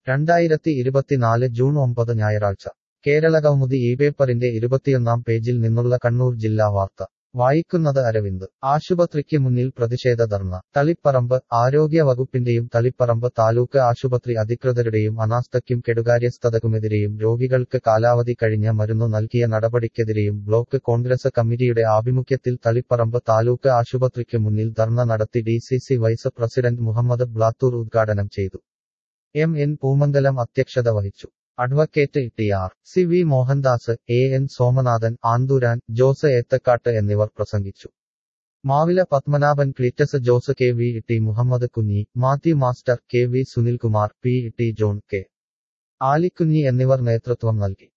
രണ്ടായിരത്തി ഇരുപത്തിനാല് ജൂൺ ഒമ്പത് ഞായറാഴ്ച കേരളകൗമുദി ഈ പേപ്പറിന്റെ ഇരുപത്തിയൊന്നാം പേജിൽ നിന്നുള്ള കണ്ണൂർ ജില്ലാ വാർത്ത വായിക്കുന്നത് അരവിന്ദ് ആശുപത്രിക്ക് മുന്നിൽ പ്രതിഷേധ ധർണ തളിപ്പറമ്പ് ആരോഗ്യ വകുപ്പിന്റെയും തളിപ്പറമ്പ് താലൂക്ക് ആശുപത്രി അധികൃതരുടെയും അനാസ്ഥയ്ക്കും കെടുകാര്യസ്ഥതക്കുമെതിരെയും രോഗികൾക്ക് കാലാവധി കഴിഞ്ഞ മരുന്നു നൽകിയ നടപടിക്കെതിരെയും ബ്ലോക്ക് കോൺഗ്രസ് കമ്മിറ്റിയുടെ ആഭിമുഖ്യത്തിൽ തളിപ്പറമ്പ് താലൂക്ക് ആശുപത്രിക്ക് മുന്നിൽ ധർണ നടത്തി DCC vice president Muhammad Blathur ഉദ്ഘാടനം ചെയ്തു എം എൻ പൂമംഗലം അധ്യക്ഷത വഹിച്ചു advocate T R C V Mohandas A N Somanathan Anthooran Jose Ethakkattu എന്നിവർ പ്രസംഗിച്ചു Mavila Padmanabhan Cleetus Jose K V T Muhammad Kunhi Mathew master K V Sunilkumar P T John K Alikunhi എന്നിവർ നേതൃത്വം നൽകി